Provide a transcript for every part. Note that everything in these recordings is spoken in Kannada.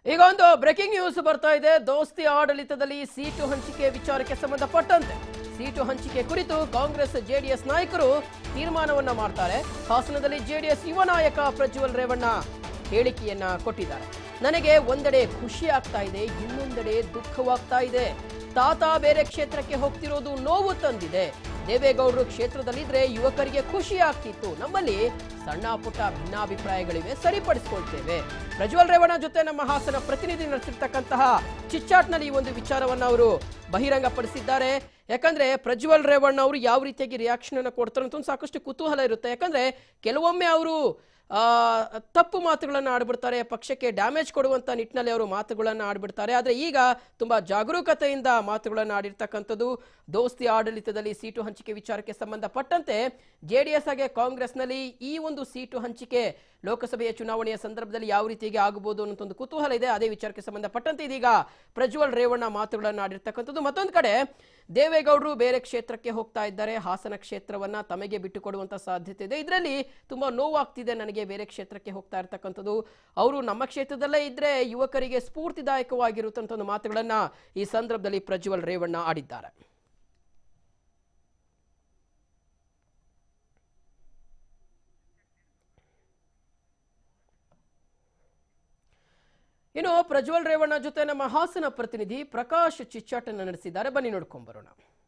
ಈಗ ಒಂದು ಬ್ರೇಕಿಂಗ್ ನ್ಯೂಸ್ ಬರ್ತಾ ಇದೆ ದೋಸ್ತಿ ಆಡಳಿತದಲ್ಲಿ ಸೀಟು ಹಂಚಿಕೆ ವಿಚಾರಕ್ಕೆ ಸಂಬಂಧಪಟ್ಟಂತೆ ಸೀಟು ಹಂಚಿಕೆ ಕುರಿತು ಕಾಂಗ್ರೆಸ್ ಜೆಡಿಎಸ್ ನಾಯಕರು ತೀರ್ಮಾನವನ್ನ ಮಾಡ್ತಾರೆ ಹಾಸನದಲ್ಲಿ ಜೆಡಿಎಸ್ ಯುವ ನಾಯಕ ಪ್ರಜ್ವಲ್ ರೇವಣ್ಣ ಹೇಳಿಕೆಯನ್ನ ಕೊಟ್ಟಿದ್ದಾರೆ ನನಗೆ ಒಂದೆಡೆ ಖುಷಿ ಆಗ್ತಾ ಇದೆ ಇನ್ನೊಂದೆಡೆ ದುಃಖವಾಗ್ತಾ ಇದೆ ತಾತ ಬೇರೆ ಕ್ಷೇತ್ರಕ್ಕೆ ಹೋಗ್ತಿರೋದು ನೋವು ತಂದಿದೆ ದೇವೇಗೌಡರು ಕ್ಷೇತ್ರದಲ್ಲಿದ್ರೆ ಯುವಕರಿಗೆ ಖುಷಿ ಆಗ್ತಿತ್ತು ನಮ್ಮಲ್ಲಿ ಸಣ್ಣ ಪುಟ್ಟ ಭಿನ್ನಾಭಿಪ್ರಾಯಗಳಿವೆ ಸರಿಪಡಿಸ್ಕೊಳ್ತೇವೆ ಪ್ರಜ್ವಲ್ ರೇವಣ್ಣ ಜೊತೆ ನಮ್ಮ ಹಾಸನ ಪ್ರತಿನಿಧಿ ನಡೆಸಿರ್ತಕ್ಕಂತಹ ಚಿಚ್ಚಾಟ್ನಲ್ಲಿ ಈ ಒಂದು ವಿಚಾರವನ್ನ ಅವರು ಬಹಿರಂಗಪಡಿಸಿದ್ದಾರೆ ಯಾಕಂದ್ರೆ ಪ್ರಜ್ವಲ್ ರೇವಣ್ಣ ಅವರು ಯಾವ ರೀತಿಯಾಗಿ ರಿಯಾಕ್ಷನ್ ಅನ್ನ ಕೊಡ್ತಾರೆ ಅಂತ ಒಂದು ಸಾಕಷ್ಟು ಕುತೂಹಲ ಇರುತ್ತೆ ಯಾಕಂದ್ರೆ ಕೆಲವೊಮ್ಮೆ ಅವರು ಆ, ತಪ್ಪು ಮಾತುಗಳನ್ನು ಆಡ್ಬಿಡ್ತಾರೆ ಪಕ್ಷಕ್ಕೆ ಡ್ಯಾಮೇಜ್ ಕೊಡುವಂತ ನಿಟ್ಟಿನಲ್ಲಿ ಅವರು ಮಾತುಗಳನ್ನು ಆಡ್ಬಿಡ್ತಾರೆ ಆದರೆ ಈಗ ತುಂಬಾ ಜಾಗರೂಕತೆಯಿಂದ ಮಾತುಗಳನ್ನು ಆಡಿರ್ತಕ್ಕಂಥದ್ದು ದೋಸ್ತಿ ಆಡಳಿತದಲ್ಲಿ ಸೀಟು ಹಂಚಿಕೆ ವಿಚಾರಕ್ಕೆ ಸಂಬಂಧಪಟ್ಟಂತೆ ಜೆಡಿಎಸ್ ಹಾಗೆ ಕಾಂಗ್ರೆಸ್ನಲ್ಲಿ ಈ ಒಂದು ಸೀಟು ಹಂಚಿಕೆ ಲೋಕಸಭೆಯ ಚುನಾವಣೆಯ ಸಂದರ್ಭದಲ್ಲಿ ಯಾವ ರೀತಿಯಾಗಿ ಆಗಬಹುದು ಅನ್ನೋ ಒಂದು ಕುತೂಹಲ ಇದೆ ಅದೇ ವಿಚಾರಕ್ಕೆ ಸಂಬಂಧಪಟ್ಟಂತೆ ಇದೀಗ ಪ್ರಜ್ವಲ್ ರೇವಣ್ಣ ಮಾತುಗಳನ್ನು ಆಡಿರ್ತಕ್ಕಂಥದ್ದು ಮತ್ತೊಂದು ಕಡೆ ದೇವೇಗೌಡರು ಬೇರೆ ಕ್ಷೇತ್ರಕ್ಕೆ ಹೋಗ್ತಾ ಇದ್ದಾರೆ ಹಾಸನ ಕ್ಷೇತ್ರವನ್ನ ತಮಗೆ ಬಿಟ್ಟುಕೊಡುವಂತ ಸಾಧ್ಯತೆ ಇದೆ ಇದರಲ್ಲಿ ತುಂಬಾ ನೋವಾಗ್ತಿದೆ ನನಗೆ ಬೇರೆ ಕ್ಷೇತ್ರಕ್ಕೆ ಹೋಗ್ತಾ ಇರ್ತಕ್ಕಂಥದ್ದು ಅವರು ನಮ್ಮ ಕ್ಷೇತ್ರದಲ್ಲೇ ಇದ್ರೆ ಯುವಕರಿಗೆ ಸ್ಫೂರ್ತಿದಾಯಕವಾಗಿರುತ್ತಂತ ಒಂದು ಮಾತುಗಳನ್ನ ಈ ಸಂದರ್ಭದಲ್ಲಿ ಪ್ರಜ್ವಲ್ ರೇವಣ್ಣ ಆಡಿದ್ದಾರೆ ಇನ್ನು ಪ್ರಜ್ವಲ್ ರೇವಣ್ಣ ಜೊತೆ ನಮ್ಮ ಹಾಸನ ಪ್ರತಿನಿಧಿ ಪ್ರಕಾಶ್ ಚಿಚ್ಚಾಟನ ನಡೆಸಿದ್ದಾರೆ ಬನ್ನಿ ನೋಡ್ಕೊಂಡ್ ಬರೋಣ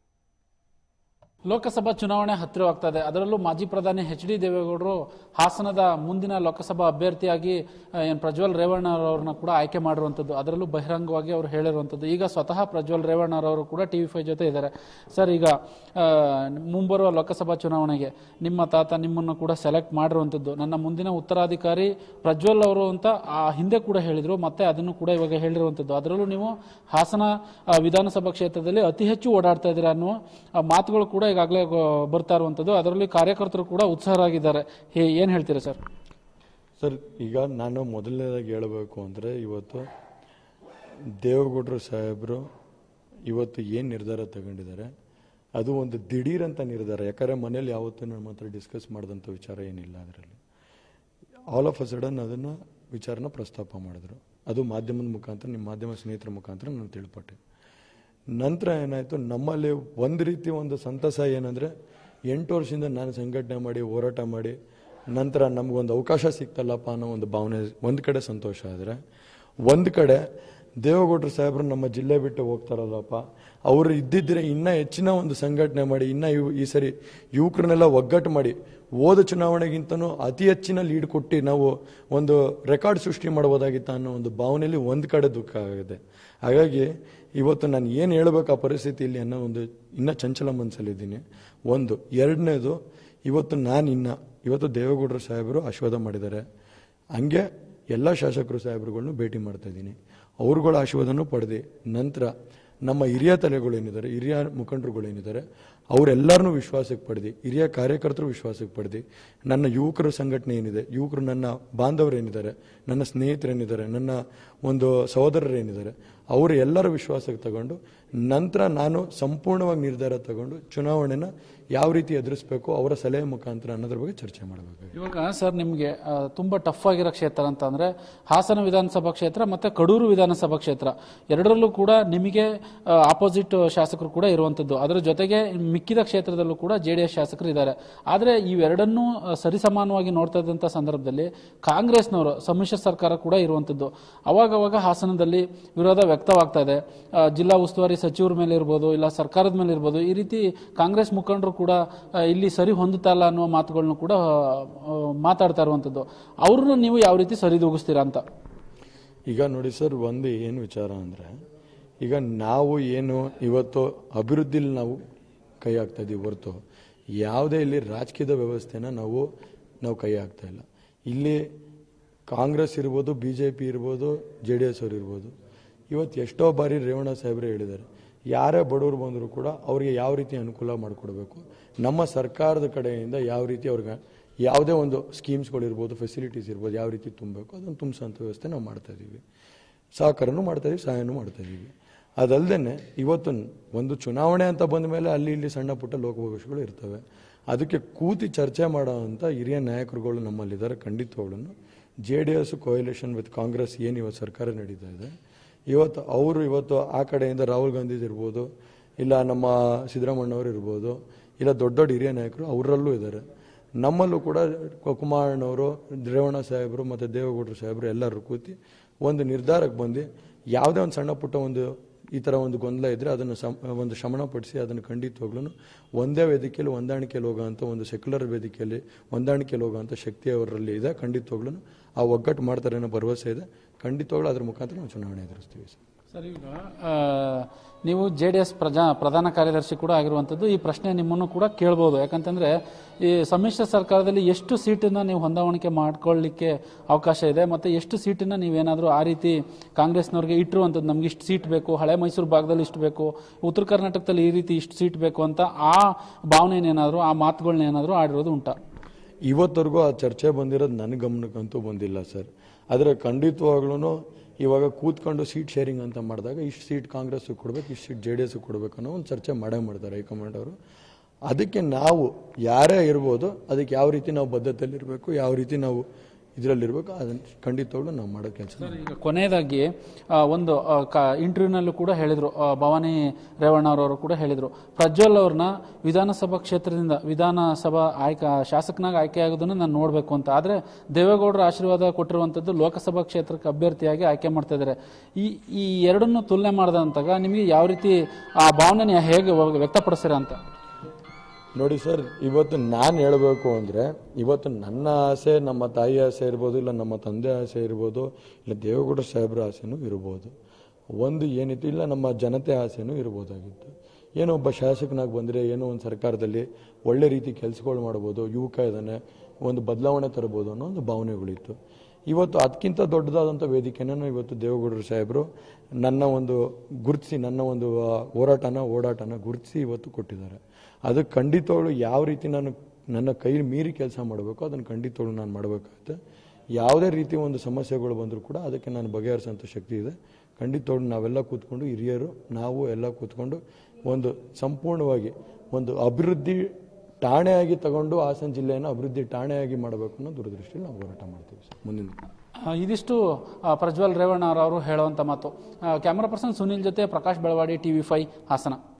ಲೋಕಸಭಾ ಚುನಾವಣೆ ಹತ್ತಿರವಾಗ್ತಾ ಇದೆ ಅದರಲ್ಲೂ ಮಾಜಿ ಪ್ರಧಾನಿ ಎಚ್ ಡಿ ದೇವೇಗೌಡರು ಹಾಸನದ ಮುಂದಿನ ಲೋಕಸಭಾ ಅಭ್ಯರ್ಥಿಯಾಗಿ ಆ, ಏನ್ ಪ್ರಜ್ವಲ್ ರೇವಣ್ಣರವ್ರನ್ನ ಕೂಡ ಆಯ್ಕೆ ಮಾಡಿರುವಂಥದ್ದು ಅದರಲ್ಲೂ ಬಹಿರಂಗವಾಗಿ ಅವರು ಹೇಳಿರುವಂಥದ್ದು ಈಗ ಸ್ವತಃ ಪ್ರಜ್ವಲ್ ರೇವಣ್ಣರವರು ಕೂಡ ಟಿ ವಿ ಫೈವ್ ಜೊತೆ ಇದ್ದಾರೆ ಸರ್ ಈಗ ಆ, ಮುಂಬರುವ ಲೋಕಸಭಾ ಚುನಾವಣೆಗೆ ನಿಮ್ಮ ತಾತ ನಿಮ್ಮನ್ನು ಕೂಡ ಸೆಲೆಕ್ಟ್ ಮಾಡಿರುವಂಥದ್ದು ನನ್ನ ಮುಂದಿನ ಉತ್ತರಾಧಿಕಾರಿ ಪ್ರಜ್ವಲ್ ಅವರು ಅಂತ ಆ ಹಿಂದೆ ಕೂಡ ಹೇಳಿದ್ರು ಮತ್ತೆ ಅದನ್ನು ಕೂಡ ಇವಾಗ ಹೇಳಿರುವಂಥದ್ದು ಅದರಲ್ಲೂ ನೀವು ಹಾಸನ ಆ, ವಿಧಾನಸಭಾ ಕ್ಷೇತ್ರದಲ್ಲಿ ಅತಿ ಹೆಚ್ಚು ಓಡಾಡ್ತಾ ಇದ್ದೀರಾ ಅನ್ನುವ ಆ, ಮಾತುಗಳು ಕೂಡ ಈಗಾಗಲೇ ಬರ್ತಾ ಇರುವಂಥದ್ದು ಅದರಲ್ಲಿ ಕಾರ್ಯಕರ್ತರು ಕೂಡ ಉತ್ಸಾಹರಾಗಿದ್ದಾರೆ ಹೇ- ಏನ್ ಹೇಳ್ತೀರಾ ಸರ್ ಸರ್ ಈಗ ನಾನು ಮೊದಲನೇದಾಗಿ ಹೇಳಬೇಕು ಅಂದರೆ ಇವತ್ತು ದೇವೇಗೌಡರು ಸಾಹೇಬರು ಇವತ್ತು ಏನು ನಿರ್ಧಾರ ತಗೊಂಡಿದ್ದಾರೆ ಅದು ಒಂದು ದಿಢೀರಂತ ನಿರ್ಧಾರ ಯಾಕಂದರೆ ಮನೇಲಿ ಯಾವತ್ತೂ ನಮ್ಮ ಹತ್ರ ಡಿಸ್ಕಸ್ ಮಾಡಿದಂಥ ವಿಚಾರ ಏನಿಲ್ಲ ಅದರಲ್ಲಿ ಆಲ್ ಆಫ್ ಅ ಸಡನ್ ಅದನ್ನು ವಿಚಾರನ ಪ್ರಸ್ತಾಪ ಮಾಡಿದ್ರು ಅದು ಮಾಧ್ಯಮದ ಮುಖಾಂತರ ನಿಮ್ಮ ಮಾಧ್ಯಮ ಸ್ನೇಹಿತರ ಮುಖಾಂತರ ನಾನು ತಿಳ್ಪಟ್ಟೆ ನಂತರ ಏನಾಯಿತು ನಮ್ಮಲ್ಲಿ ಒಂದು ರೀತಿ ಒಂದು ಸಂತಸ ಏನಂದರೆ ಎಂಟು ವರ್ಷದಿಂದ ನಾನು ಸಂಘಟನೆ ಮಾಡಿ ಹೋರಾಟ ಮಾಡಿ ನಂತರ ನಮಗೊಂದು ಅವಕಾಶ ಸಿಕ್ತಲ್ಲಪ್ಪ ಅನ್ನೋ ಒಂದು ಭಾವನೆ ಒಂದು ಕಡೆ ಸಂತೋಷ ಆದರೆ ಒಂದು ಕಡೆ ದೇವೇಗೌಡರು ಸಾಹೇಬರು ನಮ್ಮ ಜಿಲ್ಲೆ ಬಿಟ್ಟು ಹೋಗ್ತಾರಲ್ಲಪ್ಪ ಅವರು ಇದ್ದಿದ್ದರೆ ಇನ್ನೂ ಹೆಚ್ಚಿನ ಒಂದು ಸಂಘಟನೆ ಮಾಡಿ ಇನ್ನೂ ಇವು ಈ ಸರಿ ಯುವಕರನ್ನೆಲ್ಲ ಒಗ್ಗಟ್ಟು ಮಾಡಿ ಹೋದ ಚುನಾವಣೆಗಿಂತನೂ ಅತಿ ಹೆಚ್ಚಿನ ಲೀಡ್ ಕೊಟ್ಟು ನಾವು ಒಂದು ರೆಕಾರ್ಡ್ ಸೃಷ್ಟಿ ಮಾಡ್ಬೋದಾಗಿತ್ತ ಅನ್ನೋ ಒಂದು ಭಾವನೆಯಲ್ಲಿ ಒಂದು ಕಡೆ ದುಃಖ ಆಗಿದೆ ಹಾಗಾಗಿ ಇವತ್ತು ನಾನು ಏನು ಹೇಳಬೇಕು ಆ ಪರಿಸ್ಥಿತಿಯಲ್ಲಿ ಅನ್ನೋ ಒಂದು ಇನ್ನೂ ಚಂಚಲ ಮನಸ್ಸಲ್ಲಿದ್ದೀನಿ ಒಂದು ಎರಡನೇದು ಇವತ್ತು ನಾನು ಇನ್ನ ಇವತ್ತು ದೇವೇಗೌಡರು ಸಾಹೇಬರು ಆಶೀರ್ವಾದ ಮಾಡಿದ್ದಾರೆ ಹಂಗೆ ಎಲ್ಲ ಶಾಸಕರು ಸಾಹೇಬರುಗಳನ್ನು ಭೇಟಿ ಮಾಡ್ತಾ ಇದ್ದೀನಿ ಅವ್ರುಗಳ ಆಶೀರ್ವಾದನೂ ಪಡೆದು ನಂತರ ನಮ್ಮ ಹಿರಿಯ ತಲೆಗಳೇನಿದ್ದಾರೆ ಹಿರಿಯ ಮುಖಂಡರುಗಳೇನಿದ್ದಾರೆ ಅವರೆಲ್ಲರನ್ನೂ ವಿಶ್ವಾಸಕ್ಕೆ ಪಡೆದು ಹಿರಿಯ ಕಾರ್ಯಕರ್ತರು ವಿಶ್ವಾಸಕ್ಕೆ ಪಡೆದು ನನ್ನ ಯುವಕರ ಸಂಘಟನೆ ಏನಿದೆ ಯುವಕರು ನನ್ನ ಬಾಂಧವರು ಏನಿದ್ದಾರೆ ನನ್ನ ಸ್ನೇಹಿತರೇನಿದ್ದಾರೆ ನನ್ನ ಒಂದು ಸಹೋದರರೇನಿದ್ದಾರೆ ಅವರು ಎಲ್ಲರ ವಿಶ್ವಾಸಕ್ಕೆ ತಗೊಂಡು ನಂತರ ನಾನು ಸಂಪೂರ್ಣವಾಗಿ ನಿರ್ಧಾರ ತಗೊಂಡು ಚುನಾವಣೆನ ಯಾವ ರೀತಿ ಎದುರಿಸಬೇಕು ಅವರ ಸಲಹೆ ಮುಖಾಂತರ ಅನ್ನೋದ್ರ ಬಗ್ಗೆ ಚರ್ಚೆ ಮಾಡಬೇಕು ಇವಾಗ ಸರ್ ನಿಮಗೆ ಆ, ತುಂಬಾ ಟಫ್ ಆಗಿರೋ ಕ್ಷೇತ್ರ ಅಂತ ಅಂದ್ರೆ ಹಾಸನ ವಿಧಾನಸಭಾ ಕ್ಷೇತ್ರ ಮತ್ತೆ ಕಡೂರು ವಿಧಾನಸಭಾ ಕ್ಷೇತ್ರ ಎರಡರಲ್ಲೂ ಕೂಡ ನಿಮಗೆ ಆಪೋಸಿಟ್ ಶಾಸಕರು ಕೂಡ ಇರುವಂತದ್ದು ಅದರ ಜೊತೆಗೆ ಮಿಕ್ಕಿದ ಕ್ಷೇತ್ರದಲ್ಲೂ ಕೂಡ ಜೆ ಡಿ ಎಸ್ ಶಾಸಕರು ಇದ್ದಾರೆ ಆದರೆ ಇವೆರಡನ್ನೂ ಆ, ಸರಿಸಮಾನವಾಗಿ ನೋಡ್ತಾ ಇದ್ದಂಥ ಸಂದರ್ಭದಲ್ಲಿ ಕಾಂಗ್ರೆಸ್ನವರು ಸಮ್ಮಿಶ್ರ ಸರ್ಕಾರ ಕೂಡ ಇರುವಂತದ್ದು ಅವಾಗವಾಗ ಹಾಸನದಲ್ಲಿ ವಿರೋಧ ವ್ಯಕ್ತವಾಗ್ತಾ ಇದೆ ಆ, ಜಿಲ್ಲಾ ಉಸ್ತುವಾರಿ ಸಚಿವರ ಮೇಲೆ ಇರ್ಬೋದು ಇಲ್ಲ ಸರ್ಕಾರದ ಮೇಲೆ ಇರ್ಬೋದು ಈ ರೀತಿ ಕಾಂಗ್ರೆಸ್ ಮುಖಂಡರು ಕೂಡ ಆ, ಇಲ್ಲಿ ಸರಿ ಹೊಂದುತ್ತಾ ಇಲ್ಲ ಅನ್ನುವ ಮಾತುಗಳನ್ನು ಕೂಡ ಆ, ಮಾತಾಡ್ತಾ ಇರುವಂತದ್ದು ಅವ್ರನ್ನ ನೀವು ಯಾವ ರೀತಿ ಸರಿದೂಗಿಸ್ತೀರಾ ಅಂತ ಈಗ ನೋಡಿ ಸರ್ ಒಂದು ಏನು ವಿಚಾರ ಅಂದರೆ ಈಗ ನಾವು ಏನು ಇವತ್ತು ಅಭಿವೃದ್ಧಿಲಿ ನಾವು ಕೈ ಹಾಕ್ತಾ ಇದೀವಿ ಹೊರತು ಯಾವುದೇ ಇಲ್ಲಿ ರಾಜಕೀಯದ ವ್ಯವಸ್ಥೆನ ನಾವು ನಾವು ಕೈ ಹಾಕ್ತಾ ಇಲ್ಲ ಇಲ್ಲಿ ಕಾಂಗ್ರೆಸ್ ಇರ್ಬೋದು ಬಿ ಜೆ ಪಿ ಇರ್ಬೋದು ಜೆ ಡಿ ಎಸ್ ಅವ್ರು ಇರ್ಬೋದು ಇವತ್ತು ಎಷ್ಟೋ ಬಾರಿ ರೇವಣ್ಣ ಸಾಹೇಬ್ರೆ ಹೇಳಿದ್ದಾರೆ ಯಾರೇ ಬಡವರು ಬಂದರೂ ಕೂಡ ಅವರಿಗೆ ಯಾವ ರೀತಿ ಅನುಕೂಲ ಮಾಡಿಕೊಡ್ಬೇಕು ನಮ್ಮ ಸರ್ಕಾರದ ಕಡೆಯಿಂದ ಯಾವ ರೀತಿ ಅವ್ರಿಗೆ ಯಾವುದೇ ಒಂದು ಸ್ಕೀಮ್ಸ್ಗಳಿರ್ಬೋದು ಫೆಸಿಲಿಟೀಸ್ ಇರ್ಬೋದು ಯಾವ ರೀತಿ ತುಂಬಬೇಕು ಅದನ್ನು ತುಂಬಿಸೋಂಥ ವ್ಯವಸ್ಥೆ ನಾವು ಮಾಡ್ತಾ ಇದ್ದೀವಿ ಸಹಕಾರನೂ ಮಾಡ್ತಾ ಇದೀವಿ ಸಹಾಯನೂ ಮಾಡ್ತಾ ಇದ್ದೀವಿ ಅದಲ್ಲದೆ ಇವತ್ತು ಒಂದು ಚುನಾವಣೆ ಅಂತ ಬಂದ ಮೇಲೆ ಅಲ್ಲಿ ಇಲ್ಲಿ ಸಣ್ಣ ಪುಟ್ಟ ಲೋಪದೋಷಗಳು ಇರ್ತವೆ ಅದಕ್ಕೆ ಕೂತಿ ಚರ್ಚೆ ಮಾಡೋ ಅಂಥ ಹಿರಿಯ ನಾಯಕರುಗಳು ನಮ್ಮಲ್ಲಿದ್ದಾರೆ ಖಂಡಿತವಾಗ್ಲೂ J D S coalition with Congress ಏನು ಇವತ್ತು ಸರ್ಕಾರ ನಡೀತಾ ಇದೆ ಇವತ್ತು ಅವರು ಇವತ್ತು ಆ ಕಡೆಯಿಂದ ರಾಹುಲ್ ಗಾಂಧಿ ಇರ್ಬೋದು ಇಲ್ಲ ನಮ್ಮ ಸಿದ್ದರಾಮಣ್ಣವರು ಇರ್ಬೋದು ಇಲ್ಲ ದೊಡ್ಡ ದೊಡ್ಡ ಹಿರಿಯ ನಾಯಕರು ಅವರಲ್ಲೂ ಇದ್ದಾರೆ ನಮ್ಮಲ್ಲೂ ಕೂಡ ಕುಮಾರಣ್ಣವರು ರೇವಣ್ಣ ಸಾಹೇಬರು ಮತ್ತು ದೇವೇಗೌಡರು ಸಾಹೇಬರು ಎಲ್ಲರೂ ಕೂತಿ ಒಂದು ನಿರ್ಧಾರಕ್ಕೆ ಬಂದು ಯಾವುದೇ ಒಂದು ಸಣ್ಣ ಪುಟ್ಟ ಒಂದು ಈ ಥರ ಒಂದು ಗೊಂದಲ ಇದ್ದರೆ ಅದನ್ನು ಸಮ್ ಒಂದು ಶಮನಪಡಿಸಿ ಅದನ್ನು ಖಂಡಿತವಾಗ್ಲೂ ಒಂದೇ ವೇದಿಕೆಯಲ್ಲಿ ಹೊಂದಾಣಿಕೆಯಲ್ಲಿ ಹೋಗೋಂಥ ಒಂದು ಸೆಕ್ಯುಲರ್ ವೇದಿಕೆಯಲ್ಲಿ ಹೊಂದಾಣಿಕೆಯಲ್ಲಿ ಹೋಗೋಂಥ ಶಕ್ತಿ ಅವರಲ್ಲಿ ಇದೆ ಖಂಡಿತವಾಗ್ಲೂ ಆ ಒಗ್ಗಟ್ಟು ಮಾಡ್ತಾರೆ ಅನ್ನೋ ಭರವಸೆ ಇದೆ ಖಂಡಿತವಾಗ್ಲೂ ಅದ್ರ ಮುಖಾಂತರ ನಾವು ಚುನಾವಣೆ ಎದುರಿಸ್ತೀವಿ ಸರ್ ಸರ್ ಈಗ ಆ, ನೀವು ಜೆ ಡಿ ಎಸ್ ಪ್ರಜಾ ಪ್ರಧಾನ ಕಾರ್ಯದರ್ಶಿ ಕೂಡ ಆಗಿರುವಂಥದ್ದು ಈ ಪ್ರಶ್ನೆ ನಿಮ್ಮನ್ನು ಕೂಡ ಕೇಳ್ಬೋದು ಯಾಕಂತಂದ್ರೆ ಈ ಸಮ್ಮಿಶ್ರ ಸರ್ಕಾರದಲ್ಲಿ ಎಷ್ಟು ಸೀಟನ್ನ ನೀವು ಹೊಂದಾವಣಿಕೆ ಮಾಡ್ಕೊಳ್ಳಿಕ್ಕೆ ಅವಕಾಶ ಇದೆ ಮತ್ತೆ ಎಷ್ಟು ಸೀಟನ್ನ ನೀವೇನಾದರೂ ಆ ರೀತಿ ಕಾಂಗ್ರೆಸ್ನವ್ರಿಗೆ ಇಟ್ಟಿರುವಂಥದ್ದು ನಮ್ಗೆ ಇಷ್ಟು ಸೀಟ್ ಬೇಕು ಹಳೆ ಮೈಸೂರು ಭಾಗದಲ್ಲಿ ಇಷ್ಟು ಬೇಕು ಉತ್ತರ ಕರ್ನಾಟಕದಲ್ಲಿ ಈ ರೀತಿ ಇಷ್ಟು ಸೀಟ್ ಬೇಕು ಅಂತ ಆ ಭಾವನೆನೇನಾದರೂ ಆ ಮಾತುಗಳನ್ನೇನಾದರೂ ಆಡಿರೋದು ಉಂಟಾ ಇವತ್ತವರೆಗೂ ಆ ಚರ್ಚೆ ಬಂದಿರೋದು ನನ್ನ ಗಮನಕ್ಕಂತೂ ಬಂದಿಲ್ಲ ಸರ್ ಆದರೆ ಖಂಡಿತವಾಗ್ಲೂ ಇವಾಗ ಕೂತ್ಕೊಂಡು ಸೀಟ್ ಶೇರಿಂಗ್ ಅಂತ ಮಾಡಿದಾಗ ಇಷ್ಟು ಸೀಟ್ ಕಾಂಗ್ರೆಸ್ ಕೊಡ್ಬೇಕು ಇಷ್ಟು ಸೀಟ್ ಜೆ ಡಿ ಎಸ್ ಕೊಡ್ಬೇಕು ಅನ್ನೋ ಒಂದು ಚರ್ಚೆ ಮಾಡೇ ಮಾಡ್ತಾರೆ ಹೈಕಮಾಂಡ್ ಅವರು ಅದಕ್ಕೆ ನಾವು ಯಾರೇ ಇರ್ಬೋದು ಅದಕ್ಕೆ ಯಾವ ರೀತಿ ನಾವು ಬದ್ಧತೆಯಲ್ಲಿ ಇರಬೇಕು ಯಾವ ರೀತಿ ನಾವು ಇದರಲ್ಲಿರ್ಬೇಕು ಅದನ್ನು ಖಂಡಿತವಾಗ್ಲೂ ನಾವು ಮಾಡೋ ಕೆಲಸ ಸರ್ ಈಗ ಕೊನೆಯದಾಗಿ ಆ, ಒಂದು ಇಂಟರ್ವ್ಯೂನಲ್ಲೂ ಕೂಡ ಹೇಳಿದರು ಭವಾನಿ ರೇವಣ್ಣವರವರು ಕೂಡ ಹೇಳಿದರು ಪ್ರಜ್ವಲ್ ಅವ್ರನ್ನ ವಿಧಾನಸಭಾ ಕ್ಷೇತ್ರದಿಂದ ವಿಧಾನಸಭಾ ಆಯ್ಕೆ ಶಾಸಕನಾಗಿ ಆಯ್ಕೆ ಆಗೋದನ್ನು ನಾನು ನೋಡಬೇಕು ಅಂತ ಆದರೆ ದೇವೇಗೌಡರ ಆಶೀರ್ವಾದ ಕೊಟ್ಟಿರುವಂಥದ್ದು ಲೋಕಸಭಾ ಕ್ಷೇತ್ರಕ್ಕೆ ಅಭ್ಯರ್ಥಿಯಾಗಿ ಆಯ್ಕೆ ಮಾಡ್ತಾ ಇದ್ದಾರೆ ಈ ಈ ಎರಡನ್ನು ತುಲನೆ ಮಾಡಿದಂತಾಗ ನಿಮಗೆ ಯಾವ ರೀತಿ ಆ ಭಾವನೆನ ಹೇಗೆ ವ್ಯಕ್ತಪಡಿಸ್ತೀರಾ ಅಂತ ನೋಡಿ ಸರ್ ಇವತ್ತು ನಾನು ಹೇಳಬೇಕು ಅಂದರೆ ಇವತ್ತು ನನ್ನ ಆಸೆ ನಮ್ಮ ತಾಯಿ ಆಸೆ ಇರ್ಬೋದು ಇಲ್ಲ ನಮ್ಮ ತಂದೆ ಆಸೆ ಇರ್ಬೋದು ಇಲ್ಲ ದೇವೇಗೌಡ ಸಾಹೇಬ್ರ ಆಸೆನೂ ಇರ್ಬೋದು ಒಂದು ಏನಿತ್ತು ಇಲ್ಲ ನಮ್ಮ ಜನತೆ ಆಸೆನೂ ಇರ್ಬೋದಾಗಿತ್ತು ಏನೋ ಒಬ್ಬ ಶಾಸಕನಾಗಿ ಬಂದರೆ ಏನೋ ಒಂದು ಸರ್ಕಾರದಲ್ಲಿ ಒಳ್ಳೆ ರೀತಿ ಕೆಲಸಗಳು ಮಾಡ್ಬೋದು ಯುವಕ ಇದ್ದಾನೆ ಒಂದು ಬದಲಾವಣೆ ತರ್ಬೋದು ಅನ್ನೋ ಒಂದು ಭಾವನೆಗಳಿತ್ತು ಇವತ್ತು ಅದಕ್ಕಿಂತ ದೊಡ್ಡದಾದಂಥ ವೇದಿಕೆನ ಇವತ್ತು ದೇವೇಗೌಡರು ಸಾಹೇಬರು ನನ್ನ ಒಂದು ಗುರುತಿಸಿ ನನ್ನ ಒಂದು ಆ, ಹೋರಾಟನ ಓಡಾಟನ ಗುರುತಿಸಿ ಇವತ್ತು ಕೊಟ್ಟಿದ್ದಾರೆ ಅದು ಖಂಡಿತವಾಗ್ಲು ಯಾವ ರೀತಿ ನಾನು ನನ್ನ ಕೈ ಮೀರಿ ಕೆಲಸ ಮಾಡಬೇಕು ಅದನ್ನು ಖಂಡಿತವಾಗ್ಲು ನಾನು ಮಾಡಬೇಕಾಗುತ್ತೆ ಯಾವುದೇ ರೀತಿ ಒಂದು ಸಮಸ್ಯೆಗಳು ಬಂದರೂ ಕೂಡ ಅದಕ್ಕೆ ನಾನು ಬಗೆಹರಿಸೋಂಥ ಶಕ್ತಿ ಇದೆ ಖಂಡಿತವಾಗ್ಲು ನಾವೆಲ್ಲ ಕೂತ್ಕೊಂಡು ಹಿರಿಯರು ನಾವು ಎಲ್ಲ ಕೂತ್ಕೊಂಡು ಒಂದು ಸಂಪೂರ್ಣವಾಗಿ ಒಂದು ಅಭಿವೃದ್ಧಿ ಠಾಣೆಯಾಗಿ ತಗೊಂಡು ಹಾಸನ ಜಿಲ್ಲೆಯನ್ನು ಅಭಿವೃದ್ಧಿ ಠಾಣೆಯಾಗಿ ಮಾಡಬೇಕು ಅನ್ನೋ ದೂರದೃಷ್ಟಿಯಲ್ಲಿ ನಾವು ಹೋರಾಟ ಮಾಡ್ತೀವಿ ಸರ್ ಮುಂದಿನ ಆ, ಇದಿಷ್ಟು ಆ, ಪ್ರಜ್ವಲ್ ರೇವಣ್ಣ ಅವರು ಹೇಳುವಂಥ ಮಾತು ಆ, ಕ್ಯಾಮರಾ ಪರ್ಸನ್ ಸುನಿಲ್ ಜೊತೆ ಪ್ರಕಾಶ್ ಬೆಳವಾಡಿ ಟಿವಿ ಫೈ ಹಾಸನ